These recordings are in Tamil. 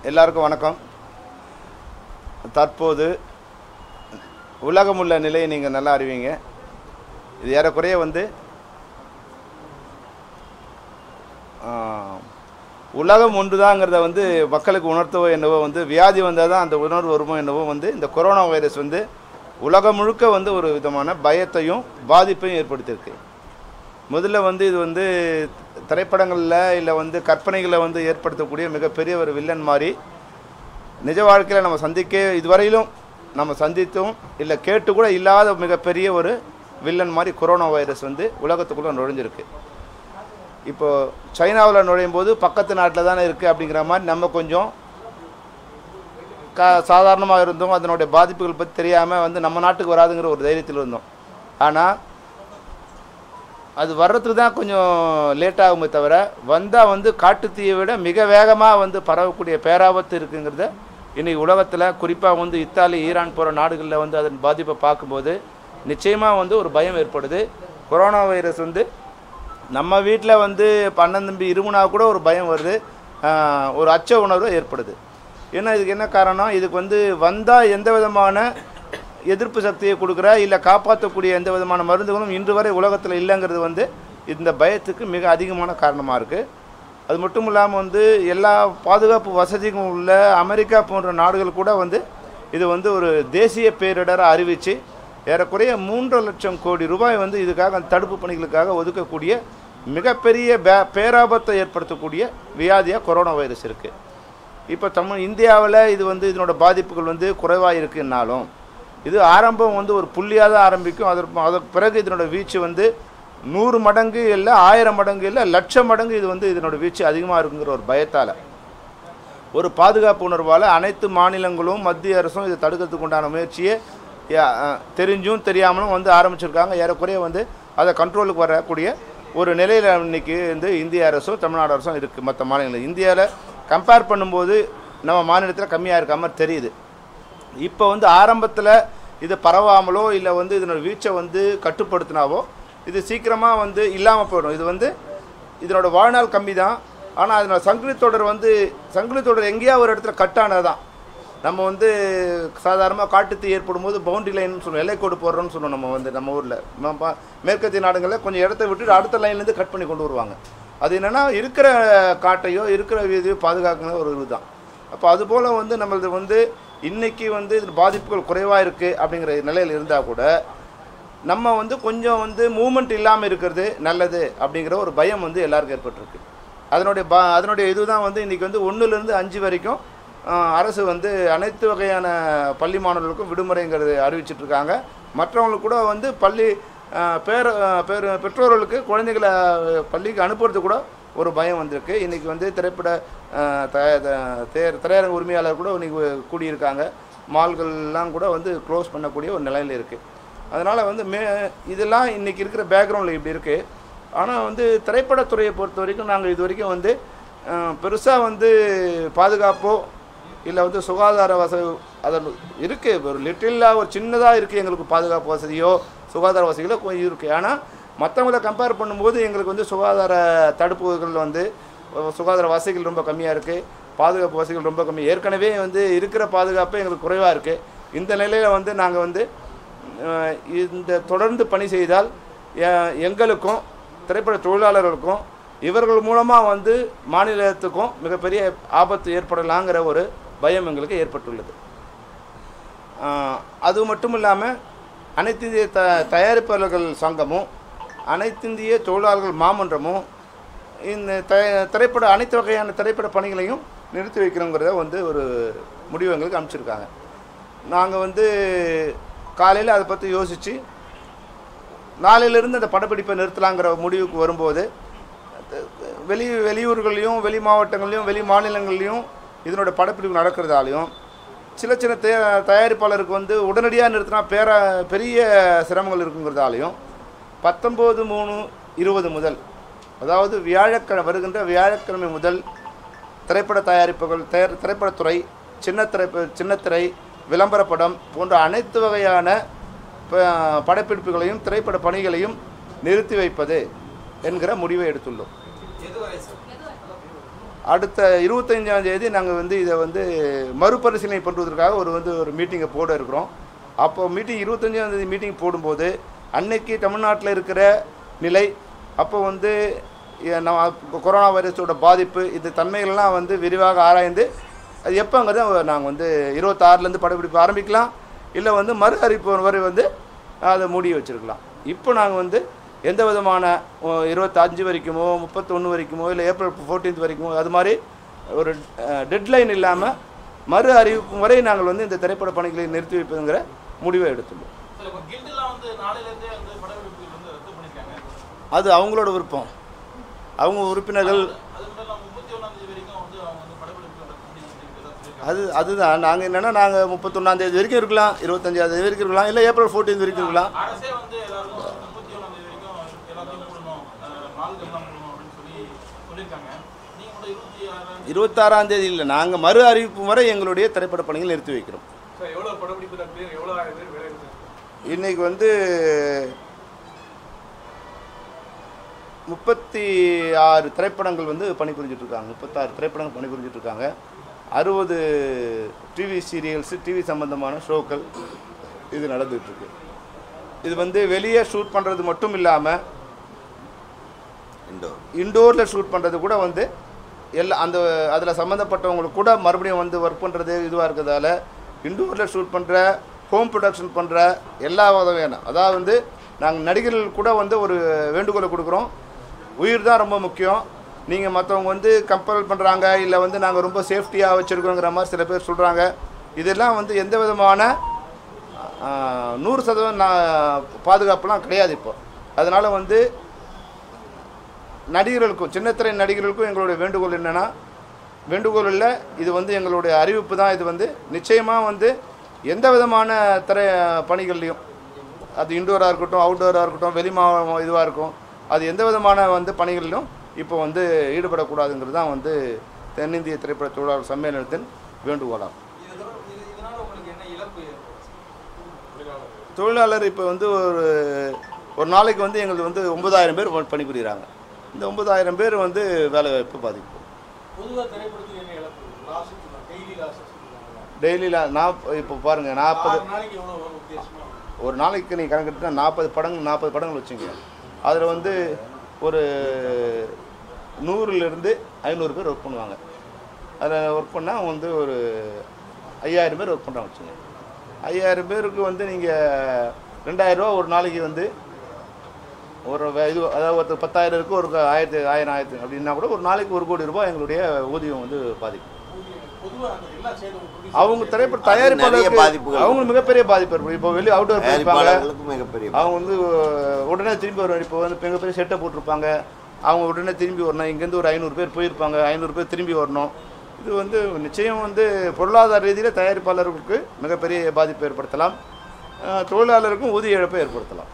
எல்லாருக்கும் வணக்கம் தற்போது உலகம் உள்ள நிலையை நீங்கள் நல்லா அறிவீங்க இது ஏறக்குறைய வந்து ஆஹ், உலகம் ஒன்றுதாங்கிறத வந்து மக்களுக்கு உணர்த்தவோ என்னவோ வந்து வியாதி வந்தால் தான் அந்த உணர்வு வருமோ என்னவோ வந்து இந்த கொரோனா வைரஸ் வந்து உலகம் முழுக்க வந்து ஒரு விதமான பயத்தையும் பாதிப்பையும் ஏற்படுத்தியிருக்கு முதல்ல வந்து இது வந்து திரைப்படங்களில் இல்லை வந்து கற்பனைகளை வந்து ஏற்படுத்தக்கூடிய மிகப்பெரிய ஒரு வில்லன் மாதிரி நிஜ வாழ்க்கையில் நம்ம சந்திக்க இதுவரையிலும் நம்ம சந்தித்தும் இல்லை கேட்டு கூட இல்லாத மிகப்பெரிய ஒரு வில்லன் மாதிரி கொரோனா வைரஸ் வந்து உலகத்துக்குள்ளே நுழைஞ்சிருக்கு இப்போ சைனாவில் நுழையும் போது பக்கத்து நாட்டில் தானே இருக்குது அப்படிங்கிற மாதிரி நம்ம கொஞ்சம் க சாதாரணமாக இருந்தோம் அதனுடைய பாதிப்புகள் பற்றி தெரியாமல் வந்து நம்ம நாட்டுக்கு வராதுங்கிற ஒரு தைரியத்தில் இருந்தோம் ஆனால் அது வர்றதுக்கு தான் கொஞ்சம் லேட் ஆகுமே தவிர வந்தால் வந்து காட்டுத்தீயை விட மிக வேகமாக வந்து பரவக்கூடிய பேராபத்து இருக்குங்கிறத இன்றைக்கி உலகத்தில் குறிப்பாக வந்து இத்தாலி ஈரான் போகிற நாடுகளில் வந்து அதன் பாதிப்பை பார்க்கும்போது நிச்சயமாக வந்து ஒரு பயம் ஏற்படுது கொரோனா வைரஸ் வந்து நம்ம வீட்டில் வந்து அண்ணன் தம்பி இருமுனா கூட ஒரு பயம் வருது ஆஹ் ஒரு அச்ச உணர்வு ஏற்படுது ஏன்னா இதுக்கு என்ன காரணம் இதுக்கு வந்து வந்தால் எந்த விதமான எதிர்ப்பு சக்தியை கொடுக்குற இல்லை காப்பாற்றக்கூடிய எந்த விதமான மருந்துகளும் இன்று வரை உலகத்தில் இல்லைங்கிறது வந்து இந்த பயத்துக்கு மிக அதிகமான காரணமாக இருக்குது அது மட்டும் இல்லாமல் வந்து எல்லா பாதுகாப்பு வசதிகளும் உள்ள அமெரிக்கா போன்ற நாடுகள் கூட வந்து இது வந்து ஒரு தேசிய பேரிடரை அறிவித்து ஏறக்குறைய மூன்று லட்சம் கோடி ரூபாய் வந்து இதுக்காக அந்த தடுப்பு பணிகளுக்காக ஒதுக்கக்கூடிய மிகப்பெரிய பே பேராபத்தை ஏற்படுத்தக்கூடிய வியாதியாக கொரோனா வைரஸ் இருக்குது இப்போ தமிழ் இந்தியாவில் இது வந்து இதனோட பாதிப்புகள் வந்து குறைவாக இருக்குன்னாலும் இது ஆரம்பம் வந்து ஒரு புள்ளியாக தான் ஆரம்பிக்கும் அதற்கு அதற்கு பிறகு இதனோட வீச்சு வந்து நூறு மடங்கு இல்லை ஆயிரம் மடங்கு இல்லை லட்சம் மடங்கு இது வந்து இதனோட வீச்சு அதிகமாக இருக்குங்கிற ஒரு பயத்தால் ஒரு பாதுகாப்பு உணர்வால் அனைத்து மாநிலங்களும் மத்திய அரசும் இதை தடுக்கிறதுக்கு உண்டான முயற்சியை யா- அஹ், தெரிஞ்சும் தெரியாமலும் வந்து ஆரம்பிச்சிருக்காங்க ஏறக்குறைய வந்து அதை கண்ட்ரோலுக்கு வரக்கூடிய ஒரு நிலையில் இன்னைக்கு வந்து இந்திய அரசும் தமிழ்நாடு அரசும் இருக்குது மற்ற மாநிலங்கள் இந்தியாவில் கம்பேர் பண்ணும்போது நம்ம மாநிலத்தில் கம்மியாக இருக்க மாதிரி தெரியுது இப்போ வந்து ஆரம்பத்தில் இது பரவாமலோ இல்லை வந்து இதனோட வீச்சை வந்து கட்டுப்படுத்தினாவோ இது சீக்கிரமாக வந்து இல்லாமல் போயிடும் இது வந்து இதனோட வாழ்நாள் கம்மி தான் ஆனால் அதனோட சங்கிலி தொடர் வந்து சங்கிலி தொடர் எங்கேயா ஒரு இடத்துல கட் ஆனது தான் நம்ம வந்து சாதாரணமாக காட்டுத்தீ ஏற்படும் போது பவுண்டரி லைன் சொல்லுவோம் எல்லைக்கோடு போடுறோம்னு சொல்லுவோம் நம்ம வந்து நம்ம ஊரில் மேற்கத்திய நாடுகளில் கொஞ்சம் இடத்த விட்டுட்டு அடுத்த லைன்லேருந்து கட் பண்ணி கொண்டு வருவாங்க அது என்னென்னா இருக்கிற காட்டையோ இருக்கிற வீதியோ பாதுகாக்கிற ஒரு இதுதான் அப்போ அதுபோல் வந்து நம்மளது வந்து இன்னைக்கு வந்து இது பாதிப்புகள் குறைவாக இருக்குது அப்படிங்கிற நிலையில் இருந்தால் கூட நம்ம வந்து கொஞ்சம் வந்து மூமெண்ட் இல்லாமல் இருக்கிறது நல்லது அப்படிங்கிற ஒரு பயம் வந்து எல்லாருக்கும் ஏற்பட்டிருக்கு அதனுடைய பா அதனுடைய இதுதான் வந்து இன்றைக்கி வந்து ஒன்றுலேருந்து அஞ்சு வரைக்கும் ஆஹ், அரசு வந்து அனைத்து வகையான பள்ளி மாணவர்களுக்கும் விடுமுறைங்கிறது அறிவிச்சிட்ருக்காங்க மற்றவங்களுக்கு கூட வந்து பள்ளி ஆஹ், பேர ஆஹ், பேர் பெற்றோர்களுக்கு குழந்தைகளை பள்ளிக்கு அனுப்புறது கூட ஒரு பயம் வந்திருக்கு இன்றைக்கி வந்து திரைப்பட ஆஹ், த- த- தேர் திரையரங்க உரிமையாளர் கூட இன்றைக்கி கூடியிருக்காங்க மால்கள்லாம் கூட வந்து க்ளோஸ் பண்ணக்கூடிய ஒரு நிலையில் இருக்குது அதனால் வந்து மே இதெல்லாம் இன்றைக்கி இருக்கிற பேக்ரவுண்டில் இப்படி இருக்குது ஆனால் வந்து திரைப்படத்துறையை பொறுத்த வரைக்கும் நாங்கள் இது வரைக்கும் வந்து பெருசாக வந்து பாதுகாப்போ இல்லை வந்து சுகாதார வசதி அதன் இருக்குது ஒரு லிட்டிலாக ஒரு சின்னதாக இருக்குது எங்களுக்கு பாதுகாப்பு வசதியோ சுகாதார வசதிகளோ கொஞ்சம் இருக்குது ஆனால் மற்றவங்கள கம்பேர் பண்ணும்போது எங்களுக்கு வந்து சுகாதார தடுப்புகள் வந்து அஹ், சுகாதார வசதிகள் ரொம்ப கம்மியாக இருக்குது பாதுகாப்பு வசதிகள் ரொம்ப கம்மி ஏற்கனவே வந்து இருக்கிற பாதுகாப்பு எங்களுக்கு குறைவாக இருக்குது இந்த நிலையில் வந்து நாங்கள் வந்து அஹ், இந்த தொடர்ந்து பணி செய்தால் எ- எங்களுக்கும் திரைப்பட தொழிலாளர்களுக்கும் இவர்கள் மூலமாக வந்து மாநிலத்துக்கும் மிகப்பெரிய ஆபத்து ஏற்படலாங்கிற ஒரு பயம் எங்களுக்கு ஏற்பட்டுள்ளது ஆஹ், அது மட்டும் இல்லாமல் அனைத்திந்திய த தயாரிப்பாளர்கள் சங்கமும் அனைத்திந்திய தொழிலாளர்கள் மாமன்றமும் இந்த த திரைப்பட அனைத்து வகையான திரைப்பட பணிகளையும் நிறுத்தி வைக்கிறோங்கிறத வந்து ஒரு முடிவு எங்களுக்கு அனுப்பிச்சிருக்காங்க நாங்கள் வந்து காலையில் அதை பற்றி யோசித்து நாளையிலிருந்து அந்த படப்பிடிப்பை நிறுத்தலாங்கிற முடிவுக்கு வரும்போது வெளி வெளியூர்களையும் வெளி மாவட்டங்கள்லையும் வெளி மாநிலங்கள்லையும் இதனோட படப்பிடிப்பு நடக்கிறதாலையும் சில சின்ன தே தயாரிப்பாளருக்கு வந்து உடனடியாக நிறுத்தினா பேர பெரிய சிரமங்கள் இருக்குங்கிறதாலையும் பத்தொம்போது மூணு இருபது முதல் அதாவது வியாழக்கிழமை வருகின்ற வியாழக்கிழமை முதல் திரைப்பட தயாரிப்புகள் தயார் திரைப்படத்துறை சின்ன திரைப்ப சின்னத்திரை விளம்பர படம் போன்ற அனைத்து வகையான ப- படப்பிடிப்புகளையும் திரைப்பட பணிகளையும் நிறுத்தி வைப்பது என்கிற முடிவை எடுத்துள்ளோம் அடுத்த இருபத்தஞ்சாம் தேதி நாங்கள் வந்து இதை வந்து மறுபரிசீலனை பண்ணுவதற்காக ஒரு வந்து ஒரு மீட்டிங்கை போட இருக்கிறோம் அப்போ மீட்டிங் இருபத்தஞ்சாம் தேதி மீட்டிங் போடும்போது அன்னைக்கு தமிழ்நாட்டில் இருக்கிற நிலை அப்போ வந்து எ- நம்ம கொரோனா வைரஸோட பாதிப்பு இந்த தன்மைகள்லாம் வந்து விரிவாக ஆராய்ந்து அது எப்போங்கிறத நாங்கள் வந்து இருபத்தாறுலேருந்து படப்பிடிப்பு ஆரம்பிக்கலாம் இல்லை வந்து மறு அறிவிப்பு வரை வந்து அதை மூடி வச்சிருக்கலாம் இப்போ நாங்கள் வந்து எந்த விதமான அஹ், இருபத்தஞ்சு வரைக்குமோ முப்பத்தொன்று வரைக்குமோ இல்லை ஏப்ரல் ஃபோர்டீன்த் வரைக்குமோ அது மாதிரி ஒரு டெட்லைன் இல்லாமல் மறு அறிவிப்பு வரை நாங்கள் வந்து இந்த திரைப்பட பணிகளை நிறுத்தி வைப்பதுங்கிற முடிவை எடுத்துள்ளோம் சார் இப்போ கில்டெல்லாம் வந்து நாளையிலேருந்தே வந்து படப்பிடிப்புகள் வந்து ரத்து பண்ணியிருக்காங்க அது அவங்களோட விருப்பம் அவங்க உறுப்பினர்கள் அது மட்டும் இல்லாமல் முப்பத்தி ஒன்றாம் தேதி வரைக்கும் வந்து அவங்க வந்து படப்பிடிப்புகள் ரத்து பண்ணி சொல்லியிருக்காங்க அது அதுதான் நாங்கள் என்னென்னா நாங்கள் முப்பத்தொன்னாந்தேதி வரைக்கும் இருக்கலாம் இருபத்தஞ்சாந்தேதி வரைக்கும் இருக்கலாம் இல்லை ஏப்ரல் ஃபோர்டீன்த் வரைக்கும் இருக்கலாம் அரசே வந்து எல்லாருக்கும் முப்பத்தி ஒன்றாம் தேதி வரைக்கும் எல்லாத்தையும் மூடணும் அஹ், நாளுக்கு எல்லாம் மூடணும் அப்படின்னு சொல்லி சொல்லியிருக்காங்க நீங்கள் கூட இருபத்தி ஆறாம் இருபத்தாறாம் தேதி இல்லை நாங்கள் மறு அறிவிப்பு வரை எங்களுடைய திரைப்பட பணிகள் நிறுத்தி வைக்கிறோம் சார் எவ்வளோ படப்பிடிப்பு ரத்து எவ்வளோ ஆயிரம் பேர் வேலை இருக்கு இன்னைக்கு வந்து முப்பத்தி ஆறு திரைப்படங்கள் வந்து பணிபுரிஞ்சிட்டு இருக்காங்க முப்பத்தாறு திரைப்படங்கள் பணிபுரிஞ்சிட்டு இருக்காங்க அறுபது டிவி சீரியல்ஸு டிவி சம்பந்தமான ஷோக்கள் இது நடந்துகிட்டு இருக்கு இது வந்து வெளியே ஷூட் பண்ணுறது மட்டும் இல்லாமல் இண்டோர் இண்டோரில் ஷூட் பண்ணுறது கூட வந்து எல்லா அந்த அதில் சம்மந்தப்பட்டவங்களுக்கு கூட மறுபடியும் வந்து ஒர்க் பண்ணுறது இதுவாக இருக்கிறதால இண்டோரில் ஷூட் பண்ணுற ஹோம் ப்ரொடக்ஷன் பண்ணுற எல்லா உதவியான அதாவது வந்து நாங்கள் நடிகர்கள் கூட வந்து ஒரு வேண்டுகோளை கொடுக்குறோம் உயிர் தான் ரொம்ப முக்கியம் நீங்கள் மற்றவங்க வந்து கம்பல் பண்ணுறாங்க இல்லை வந்து நாங்கள் ரொம்ப சேஃப்டியாக வச்சுருக்கோங்கிற மாதிரி சில பேர் சொல்கிறாங்க இதெல்லாம் வந்து எந்த விதமான ஆஹ், நூறு சதவீதம் நான் பாதுகாப்புலாம் கிடையாது இப்போ அதனால் வந்து நடிகர்களுக்கும் சின்னத்திரை நடிகர்களுக்கும் எங்களுடைய வேண்டுகோள் என்னென்னா வேண்டுகோள் இல்லை இது வந்து எங்களுடைய அறிவிப்பு தான் இது வந்து நிச்சயமாக வந்து எந்த விதமான திரை பணிகள்லையும் அது இன்டோராக இருக்கட்டும் அவுட்டோராக இருக்கட்டும் வெளி மா இதுவாக இருக்கும் அது எந்த விதமான வந்து பணிகளிலும் இப்போ வந்து ஈடுபடக்கூடாதுங்கிறது தான் வந்து தென்னிந்திய திரைப்பட தொழிலாளர் சம்மேளனத்தின் வேண்டுகோளாகும் இதனால உங்களுக்கு என்ன இழப்பு தொழிலாளர் இப்போ வந்து ஒரு ஒரு நாளைக்கு வந்து எங்களுக்கு வந்து ஒன்பதாயிரம் பேர் பணிபுரிகிறாங்க இந்த ஒன்பதாயிரம் பேர் வந்து வேலை வாய்ப்பு பாதிக்கும் பொதுவாக திரைப்படத்துக்கு என்ன இழப்பு லாஸ் டெய்லி லாஸ் டெய்லியில் நாப் இப்போ பாருங்கள் நாற்பது ஆறு நாளைக்கு எவ்வளோ வரும் வித்தியாசமா ஒரு நாளைக்கு நீ கணக்கிட்டுனா நாற்பது படங்கள் நாற்பது படங்கள் வச்சுங்க அதில் வந்து ஒரு நூறுலேருந்து ஐநூறு பேர் ஒர்க் பண்ணுவாங்க அதில் ஒர்க் பண்ணால் அவங்க வந்து ஒரு ஐயாயிரம் பேர் ஒர்க் பண்ணுறாங்க வச்சுங்க ஐயாயிரம் பேருக்கு வந்து நீங்கள் ரெண்டாயிரரூவா ஒரு நாளைக்கு வந்து ஒரு வே- இது அதாவது ஒருத்தர் பத்தாயிரம் இருக்கு ஒரு ஆயிரத்தி ஆயிரம் ஆயிரத்தி அப்படின்னா கூட ஒரு நாளைக்கு ஒரு கோடி ரூபாய் எங்களுடைய ஊதியம் வந்து பாதிக்கும் பொதுவாக அந்த எல்லாம் சேர்ந்து அவங்க திரைப்பட நிறைய தயாரிப்பாளருக்கு பாதிப்புகள் அவங்க மிகப்பெரிய பாதிப்பு இருக்கும் இப்போ வெளியே அவுட்டோர் போயிருப்பாங்க தயாரிப்பாளர்களுக்கு மிகப்பெரிய அவங்க வந்து அஹ், உடனே திரும்பி வருவாங்க இப்போ வந்து மிகப்பெரிய செட்டை போட்டிருப்பாங்க அவங்க உடனே திரும்பி வரணும் இங்கேருந்து ஒரு ஐநூறு பேர் போயிருப்பாங்க ஐநூறு பேர் திரும்பி வரணும் இது வந்து நிச்சயம் வந்து பொருளாதார ரீதியில் தயாரிப்பாளர்களுக்கு மிகப்பெரிய பாதிப்பு ஏற்படுத்தலாம் அஹ், தொழிலாளருக்கும் ஊதிய இழப்பை ஏற்படுத்தலாம்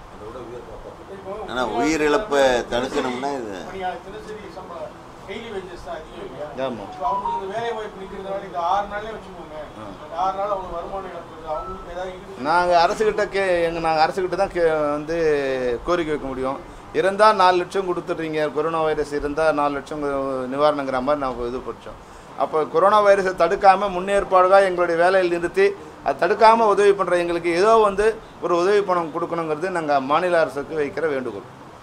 ஆனால் உயிரிழப்பை தடுக்கணும்னா இது பணியாளர் தினசரி சம்பளம் டெய்லி வேஜஸ் தான் அதிகம் இல்லையா ஆமாம் இப்போ அவங்களுக்கு இந்த வேலை வாய்ப்பு நிற்கிறதுனால இந்த ஆறு நாள்லேயே வச்சுக்கோங்க இந்த ஆறு நாள் அவங்க வருமானம் இழப்பு வருது. அவங்களுக்கு ஏதாவது இருக்கு நாங்கள் அரசுக்கிட்ட கே எங்கள் நாங்கள் அரசுக்கிட்ட தான் கே வந்து கோரிக்கை வைக்க முடியும் இருந்தால் நாலு லட்சம் கொடுத்துட்றீங்க கொரோனா வைரஸ் இருந்தால் நாலு லட்சம் நிவாரணங்கிற மாதிரி நாங்கள் இது படித்தோம் அப்போ கொரோனா வைரஸை தடுக்காமல் முன்னேற்பாடுగా எங்களுடைய வேலையில் நிறுத்தி அதை தடுக்காமல் உதவி பண்ணுற எங்களுக்கு ஏதோ வந்து ஒரு உதவி பணம் கொடுக்கணுங்கிறது நாங்கள் மாநில அரசுக்கு வைக்கிற வேண்டுகோள்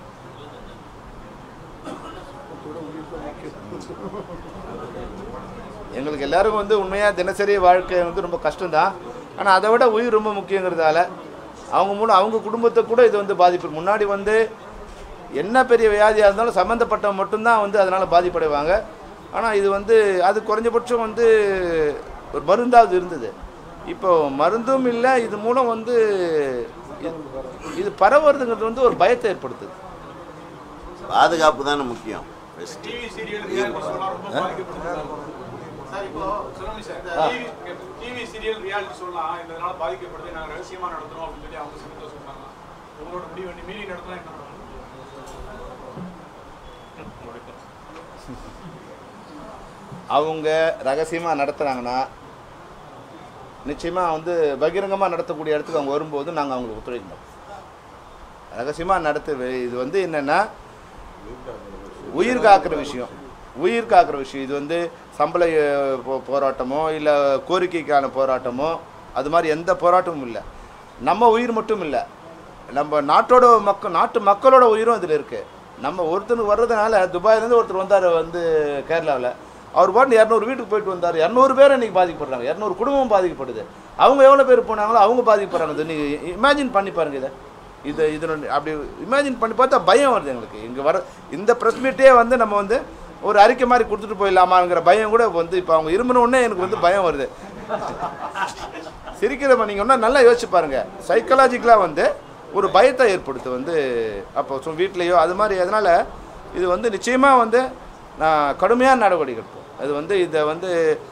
எங்களுக்கு எல்லாருக்கும் வந்து உண்மையாக தினசரி வாழ்க்கை வந்து ரொம்ப கஷ்டம்தான் ஆனால் அதை விட உயிர் ரொம்ப முக்கியங்கிறதால அவங்க மூலம் அவங்க குடும்பத்தை கூட இது வந்து பாதிப்பு முன்னாடி வந்து என்ன பெரிய வியாதியாக இருந்தாலும் சம்மந்தப்பட்டவங்க மட்டும்தான் வந்து அதனால் பாதிப்படைவாங்க ஆனால் இது வந்து அது குறைஞ்சபட்சம் வந்து ஒரு மருந்தாவது இருந்தது இப்போ மருந்தும் இல்லை இது மூலம் வந்து இது- இது பரவுறதுங்கிறது வந்து ஒரு பயத்தை ஏற்படுத்துது பாதுகாப்பு தானே முக்கியம் Best. டிவி சீரியல் ரியாலிட்டி ஷோலாம் ரொம்ப பாதிக்கப்படுது சார் இப்போ சொல்லுங்க சார் இந்த டிவி சீரியல் ரியாலிட்டி ஷோலாம் இதனால பாதிக்கப்படுது நாங்கள் ரகசியமா நடத்துறோம் அப்படின்னு சொல்லி அவங்க சமயத்தில் சொன்னாங்க உங்களோட முடிவு வந்து மீறி நடத்தினா என்ன பண்ணுவாங்க அவங்க ரகசியமாக நடத்துகிறாங்கன்னா நிச்சயமாக வந்து பகிரங்கமாக நடத்தக்கூடிய இடத்துக்கு அவங்க வரும்போது நாங்கள் அவங்களுக்கு ஒத்துழைக்க மாட்டோம் ரகசியமாக நடத்து இது வந்து என்னென்னா உயிர் காக்கிற விஷயம் உயிர் காக்கிற விஷயம் இது வந்து சம்பள அஹ், போ- போராட்டமோ இல்லை கோரிக்கைக்கான போராட்டமோ அது மாதிரி எந்த போராட்டமும் இல்லை நம்ம உயிர் மட்டும் இல்லை நம்ம நாட்டோட மக்கள் நாட்டு மக்களோட உயிரும் இதில் இருக்குது நம்ம ஒருத்தனுக்கு வர்றதுனால துபாயிலேருந்து ஒருத்தர் வந்தார் வந்து கேரளாவில் அவர் பாட்டு இரநூறு வீட்டுக்கு போயிட்டு வந்தார் இரநூறு பேர் இன்றைக்கி பாதிக்கப்படுறாங்க இரநூறு குடும்பம் பாதிக்கப்படுது அவங்க எவ்வளோ பேர் போனாங்களோ அவங்க பாதிக்கப்படுறாங்க இது நீங்கள் இமேஜின் பண்ணி பாருங்க இதை இது இதனுடைய அப்படி இமேஜின் பண்ணி பார்த்தா பயம் வருது எங்களுக்கு இங்கே வர இந்த ப்ரெஸ் மீட்டே வந்து நம்ம வந்து ஒரு அறிக்கை மாதிரி கொடுத்துட்டு போயிடலாமாங்கிற பயம் கூட வந்து இப்போ அவங்க இரும்பின உடனே எனக்கு வந்து பயம் வருது சிரிக்கிறப்ப நீங்கள் ஒன்றா நல்லா யோசிச்சு பாருங்க சைக்கலாஜிக்கலாக வந்து ஒரு பயத்தை ஏற்படுத்து வந்து அப்போ சும் வீட்லேயோ அது மாதிரி அதனால் இது வந்து நிச்சயமாக வந்து நான் கடுமையான நடவடிக்கை எடுப்போம் அது வந்து இதை வந்து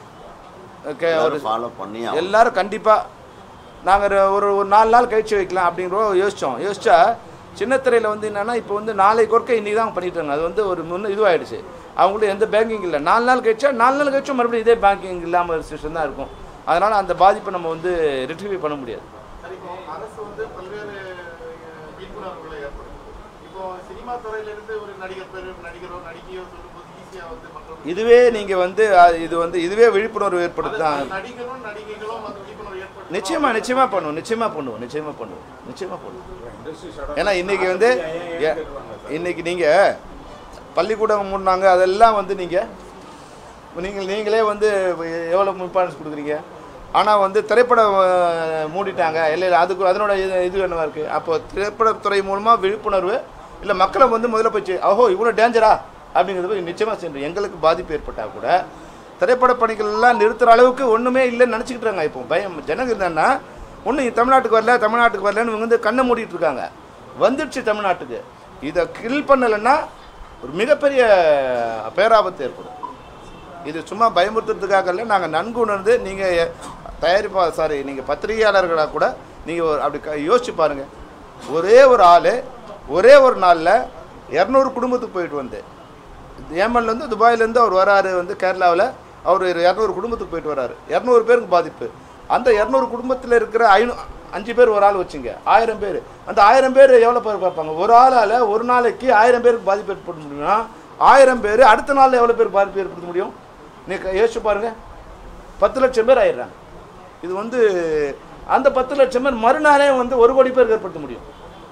கே- ஒரு ஃபாலோ பண்ணி ஆகணும். எல்லாரும் கண்டிப்பாக நாங்கள் ஒரு ஒரு நாலு நாள் கழிச்சு வைக்கலாம் அப்படிங்கிற யோசித்தோம் யோசிச்சா சின்னத்திரையில் வந்து என்னென்னா இப்போ வந்து நாளைக்கு ஒர்க்கை இன்றைக்கி தான் பண்ணிட்டாங்க அது வந்து ஒரு முன்ன இதுவாகிடுச்சு அவங்கள்ட்ட எந்த பேங்கிங் இல்லை நாலு நாள் கழிச்சா நாலு நாள் கழிச்சும் மறுபடியும் இதே பேங்கிங் இல்லாமல் சிஸ்டம் தான் இருக்கும் அதனால் அந்த பாதிப்பை நம்ம வந்து ரெட்ரிஃபை பண்ண முடியாது சரி இப்போ அரசு வந்து பல்வேறு அஹ், விழிப்புணர்வுகளை ஏற்படுத்தும் இப்போ சினிமா துறையில இருந்து ஒரு நடிகர் பேரு நடிகரோ நடிகையோ சொல்லும்போது ஈஸியா வந்து மக்கள் இதுவே நீங்கள் வந்து அஹ், இது வந்து இதுவே விழிப்புணர்வு ஏற்படுத்தான் நடிகரும் நடிகைகளும் வந்து விழிப்புணர்வு ஏற்படுத்தும் நிச்சயமா நிச்சயமா பண்ணுவோம் நிச்சயமா பண்ணுவோம் நிச்சயமா பண்ணுவோம் நிச்சயமா பண்ணுவோம் ஏன்னா இன்னைக்கு வந்து ஏ- இன்னைக்கு நீங்க பள்ளிக்கூடம் மூடினாங்க அதெல்லாம் வந்து நீங்க நீங்கள் நீங்களே வந்து எவ்வளோ இம்பார்ட்டன்ஸ் கொடுக்குறீங்க ஆனால் வந்து திரைப்படம் அஹ், மூடிட்டாங்க இல்லை இல்லை அதுக்கு அதனோட இது இது என்னவா இருக்குது அப்போ திரைப்படத்துறை மூலமாக விழிப்புணர்வு இல்லை மக்களை வந்து முதல்ல போச்சு ஓஹோ இவ்வளோ டேஞ்சரா அப்படிங்கிறது போய் நிச்சயமாக சென்று எங்களுக்கு பாதிப்பு ஏற்பட்டால் கூட திரைப்பட பணிகள் எல்லாம் நிறுத்துற அளவுக்கு ஒன்றுமே இல்லைன்னு நினச்சிக்கிட்டு இருக்காங்க இப்போ பயம் ஜனங்க என்னன்னா ஒன்றும் தமிழ்நாட்டுக்கு வரல தமிழ்நாட்டுக்கு வரலன்னு இவங்க வந்து கண்ணை மூடிட்டு இருக்காங்க வந்துடுச்சு தமிழ்நாட்டுக்கு இதை கில் பண்ணலைன்னா ஒரு மிகப்பெரிய பேராபத்து ஏற்படும் இது சும்மா பயமுறுத்துறதுக்காக இல்லை நாங்கள் நன்கு உணர்ந்து நீங்கள் தயாரிப்பா சாரி நீங்கள் பத்திரிகையாளர்களாக கூட நீங்கள் அப்படி க- யோசிச்சு பாருங்கள் ஒரே ஒரு ஆள் ஒரே ஒரு நாளில் இரநூறு குடும்பத்துக்கு போயிட்டு வந்து ஏமன்லேருந்து துபாயிலேருந்து அவர் வராரு வந்து கேரளாவில் அவர் இரநூறு குடும்பத்துக்கு போயிட்டு வராரு இரநூறு பேருக்கு பாதிப்பு அந்த இரநூறு குடும்பத்தில் இருக்கிற ஐநூ அஞ்சு பேர் ஒரு ஆள் வச்சுங்க ஆயிரம் பேர் அந்த ஆயிரம் பேர் எவ்வளோ பேர் பார்ப்பாங்க ஒரு ஆளால் ஒரு நாளைக்கு ஆயிரம் பேருக்கு பாதிப்பு ஏற்படுத்த முடியும்னா ஆயிரம் பேர் அடுத்த நாளில் எவ்வளோ பேர் பாதிப்பு ஏற்படுத்த முடியும் நீங்கள் யோசிச்சு பாருங்க பத்து லட்சம் பேர் ஆயிடுறாங்க இது வந்து அந்த பத்து லட்சம் பேர் மறுநாளே வந்து ஒரு கோடி பேருக்கு ஏற்படுத்த முடியும்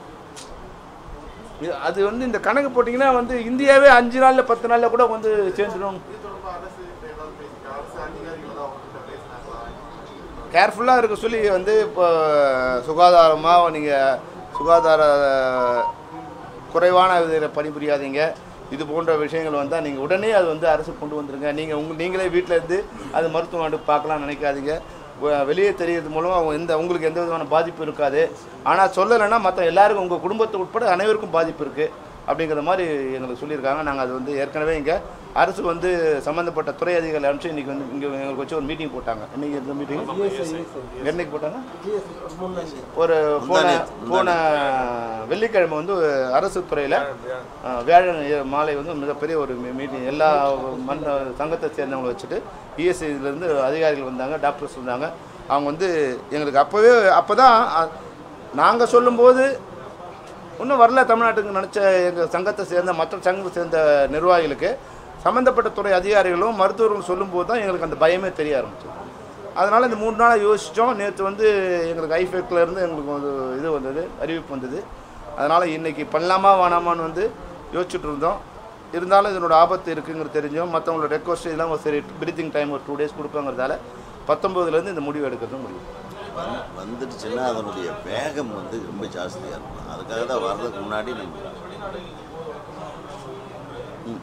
இது அது வந்து இந்த கணக்கு போட்டிங்கன்னா வந்து இந்தியாவே அஞ்சு நாளில் பத்து நாளில் கூட வந்து சேர்ந்துடும் இது தொடர்பாக அரசு இப்ப ஏதாவது பேசிக்க அரசு அதிகாரிகள் ஏதாவது அவங்ககிட்ட பேசினாங்களா கேர்ஃபுல்லாக இருக்க சொல்லி வந்து இப்போ சுகாதாரமாக நீங்கள் சுகாதார குறைவான இதில் பணிபுரியாதீங்க இது போன்ற விஷயங்கள் வந்தால் நீங்கள் உடனே அது வந்து அரசு கொண்டு வந்துருங்க நீங்கள் உங்கள் நீங்களே வீட்டில் இருந்து அது மருத்துவமனை பார்க்கலாம்னு நினைக்காதீங்க வ- வெளியே தெரியறது மூலமாக அவங்க எந்த உங்களுக்கு எந்த விதமான பாதிப்பு இருக்காது ஆனால் சொல்லலைன்னா மற்ற எல்லாருக்கும் உங்கள் குடும்பத்தை உட்பட அனைவருக்கும் பாதிப்பு இருக்குது அப்படிங்கிற மாதிரி எங்களுக்கு சொல்லியிருக்காங்க நாங்கள் அது வந்து ஏற்கனவே இங்கே அரசு வந்து சம்மந்தப்பட்ட துறை அதிகாரிகள் அனுப்பிச்சு இன்றைக்கி வந்து இங்கே எங்களுக்கு வச்சு ஒரு மீட்டிங் போட்டாங்க இன்னைக்கு எந்த மீட்டிங் என்னைக்கு போட்டாங்க ஒரு போன முந்தானேத்து, போன வெள்ளிக்கிழமை வந்து அரசு துறையில் வியாழன் இ- மாலை வந்து மிகப்பெரிய ஒரு மீட்டிங் எல்லா மண் சங்கத்தை சேர்ந்தவங்களை வச்சுட்டு இஎஸ்ஐலேருந்து அதிகாரிகள் வந்தாங்க டாக்டர்ஸ் வந்தாங்க அவங்க வந்து எங்களுக்கு அப்போவே அப்போ தான் நாங்கள் சொல்லும்போது இன்னும் வரல தமிழ்நாட்டுக்கு நினச்ச எங்கள் சங்கத்தை சேர்ந்த மற்ற சங்கத்தை சேர்ந்த நிர்வாகிகளுக்கு சம்மந்தப்பட்ட துறை அதிகாரிகளும் மருத்துவர்களும் சொல்லும்போது தான் எங்களுக்கு அந்த பயமே தெரிய ஆரம்பிச்சது அதனால் இந்த மூணு நாளாக யோசித்தோம் நேற்று வந்து எங்களுக்கு ஐஃபெக்டில் இருந்து எங்களுக்கு ஒரு இது வந்தது அறிவிப்பு வந்தது அதனால் இன்றைக்கி பண்ணலாமா வேணாமான்னு வந்து யோசிச்சுட்டு இருந்தோம் இருந்தாலும் இதனோட ஆபத்து இருக்குங்கிறது தெரிஞ்சோம் மற்றவங்களோட ரெக்வஸ்ட் இதெல்லாம் ஒரு சரி பிரீத்திங் டைம் ஒரு டூ டேஸ் கொடுப்பாங்கிறதால பத்தொம்போதுலேருந்து இந்த முடிவு எடுக்கிறது முடியும் வந்து- வந்துடுச்சுன்னா அதனுடைய வேகம் வந்து ரொம்ப ஜாஸ்தியாக இருக்கும் அதுக்காக தான் வர்றதுக்கு முன்னாடி நம்ம ம்.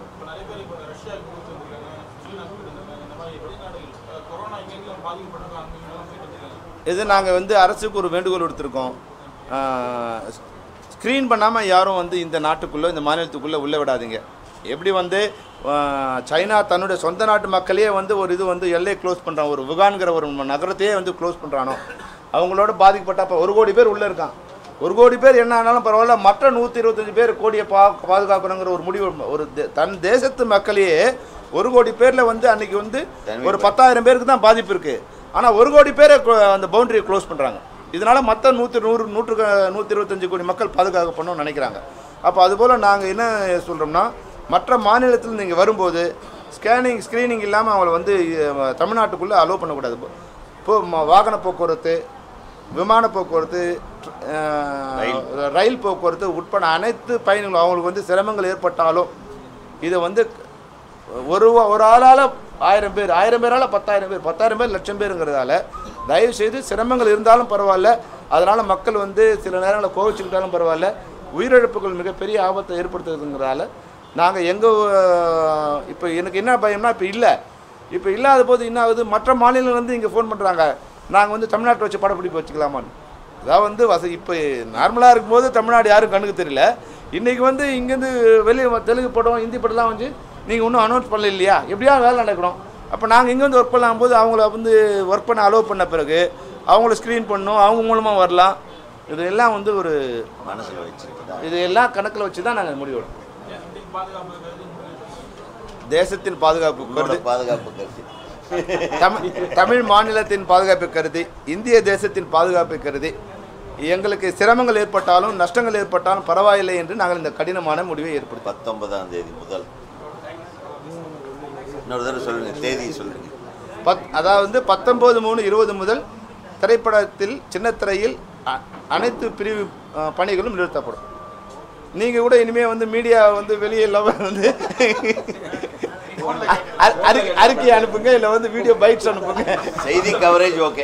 இது நாங்கள் வந்து அரசுக்கு ஒரு வேண்டுகோள் விடுத்திருக்கோம் ஸ்க்ரீன் பண்ணாமல் யாரும் வந்து இந்த நாட்டுக்குள்ளே இந்த மாநிலத்துக்குள்ளே உள்ளே விடாதீங்க எப்படி வந்து ஆஹ், சைனா தன்னுடைய சொந்த நாட்டு மக்களையே வந்து ஒரு இது வந்து எல்லையை க்ளோஸ் பண்ணுறான் ஒரு வுகான்கிற ஒரு நகரத்தையே வந்து க்ளோஸ் பண்ணுறானோ அவங்களோட பாதிக்கப்பட்ட அப்போ ஒரு கோடி பேர் உள்ளே இருக்கான் ஒரு கோடி பேர் என்ன ஆனாலும் பரவாயில்ல மற்ற நூற்றி இருபத்தஞ்சு பேர் கோடியை பா பாதுகாக்கணுங்கிற ஒரு முடிவு ஒரு தே- தன் தேசத்து மக்களையே ஒரு கோடி பேரில் வந்து அன்னைக்கு வந்து ஒரு பத்தாயிரம் பேருக்கு தான் பாதிப்பு இருக்குது ஆனால் ஒரு கோடி பேரை கு- அந்த பவுண்டரியை க்ளோஸ் பண்ணுறாங்க இதனால் மற்ற நூற்றி நூறு நூற்று நூற்றி இருபத்தஞ்சு கோடி மக்கள் பாதுகாக்கப்படணும்னு நினைக்கிறாங்க அப்போ அதுபோல் நாங்கள் என்ன சொல்கிறோம்னா மற்ற மாநிலத்தில் நீங்கள் வரும்போது ஸ்கேனிங் ஸ்க்ரீனிங் இல்லாமல் அவங்கள வந்து அஹ், தமிழ்நாட்டுக்குள்ளே அலோவ் பண்ணக்கூடாது இப்போ இப்போ ம- வாகன போக்குவரத்து விமான போக்குவரத்து அஹ், ரயில் போக்குவரத்து உட்பட அனைத்து பயணிகளும் அவங்களுக்கு வந்து சிரமங்கள் ஏற்பட்டாலும் இதை வந்து ஒரு ஒரு ஆளால் ஆயிரம் பேர் ஆயிரம் பேரால் பத்தாயிரம் பேர் பத்தாயிரம் பேர் லட்சம் பேருங்கிறதால தயவு செய்து சிரமங்கள் இருந்தாலும் பரவாயில்ல அதனால் மக்கள் வந்து சில நேரங்களில் கோவிச்சுக்கிட்டாலும் பரவாயில்ல உயிரிழப்புகள் மிகப்பெரிய ஆபத்தை ஏற்படுத்துறதுங்கிறதால நாங்கள் எங்கள் இப்போ எனக்கு என்ன பயம்னா இப்போ இல்லை இப்போ இல்லாத போது என்ன ஆகுது மற்ற மாநிலங்கள்லேருந்து இங்கே ஃபோன் பண்ணுறாங்க நாங்கள் வந்து தமிழ்நாட்டை வச்சு படப்பிடிப்பு வச்சுக்கலாமான்னு அதாவது வந்து வசதி இப்போ நார்மலாக இருக்கும்போது தமிழ்நாடு யாரும் கண்ணுக்கு தெரியல இன்றைக்கி வந்து இங்கேருந்து வெளியே தெலுங்கு படம் ஹிந்தி படம்லாம் வந்து நீங்கள் இன்னும் அனௌன்ஸ் பண்ணல இல்லையா எப்படியா வேலை நடக்கணும் அப்போ நாங்கள் இங்கேருந்து ஒர்க் பண்ணலாம் போது அவங்கள வந்து ஒர்க் பண்ண அலோவ் பண்ண பிறகு அவங்கள ஸ்க்ரீன் பண்ணணும் அவங்க மூலமாக வரலாம் இதெல்லாம் வந்து ஒரு மனசில் வச்சுருக்கா இது எல்லாம் கணக்கில் வச்சு தான் நாங்கள் முடிவெடுப்போம் தேசத்தின் பாதுகாப்பு உங்களோட கருதி பாதுகாப்பு கருத்து தமிழ் தமிழ் மாநிலத்தின் பாதுகாப்பை கருதி இந்திய தேசத்தின் பாதுகாப்பை கருதி எங்களுக்கு சிரமங்கள் ஏற்பட்டாலும் நஷ்டங்கள் ஏற்பட்டாலும் பரவாயில்லை என்று நாங்கள் இந்த கடினமான முடிவை ஏற்படுத்தோம் பத்தொன்பதாம் தேதி முதல் இன்னொரு தடவை சொல்லுங்க தேதி சொல்லுங்க பத் அதாவது வந்து பத்தொம்போது மூணு இருபது முதல் திரைப்படத்தில் சின்னத்திரையில் அ- அனைத்து பிரிவு அ, பணிகளும் நிறுத்தப்படும் நீங்கள் கூட இனிமேல் வந்து மீடியா வந்து வெளியே இல்லாமல் வந்து அ- அறிக்கை அறிக்கை அனுப்புங்க இல்லை வந்து வீடியோ பைட்ஸ் அனுப்புங்க செய்தி கவரேஜ் ஓகே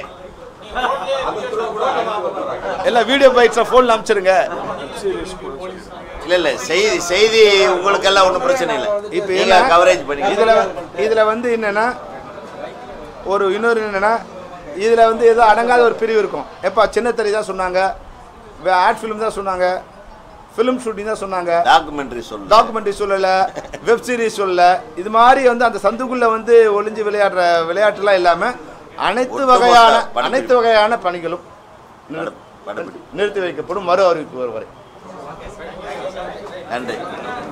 எல்லாம் வீடியோ பைட்ஸை ஃபோனில் அனுப்பிச்சிருங்க இல்ல இல்ல செய்தி செய்தி உங்களுக்கெல்லாம் ஒன்றும் பிரச்சனை இல்லை இப்போ நீங்க என்ன கவரேஜ் பண்ணி இதில் இதில் வந்து என்னென்னா ஒரு இன்னொரு என்னென்னா இதில் வந்து ஏதோ அடங்காத ஒரு பிரிவு இருக்கும் எப்போ சின்னத்திரை தான் சொன்னாங்க ஆட் ஃபிலிம் தான் சொன்னாங்க ஃபிலிம் ஷூட்டிங் தான் சொன்னாங்க டாக்குமெண்ட்ரி சொல்லு டாக்குமெண்ட்ரி சொல்லலை வெப் சீரிஸ் சொல்லலை இது மாதிரி வந்து அந்த சந்துக்குள்ளே வந்து ஒளிஞ்சு விளையாடுற விளையாட்டுலாம் இல்லாமல் அனைத்து ஒட்டுமொத்த வகையான படப்பிடிப்பு. அனைத்து வகையான பணிகளும் நிறு- படப்பிடிப்பு. நிறுத்தி வைக்கப்படும் மறு அறிவிப்பு வரும் வரை நன்றி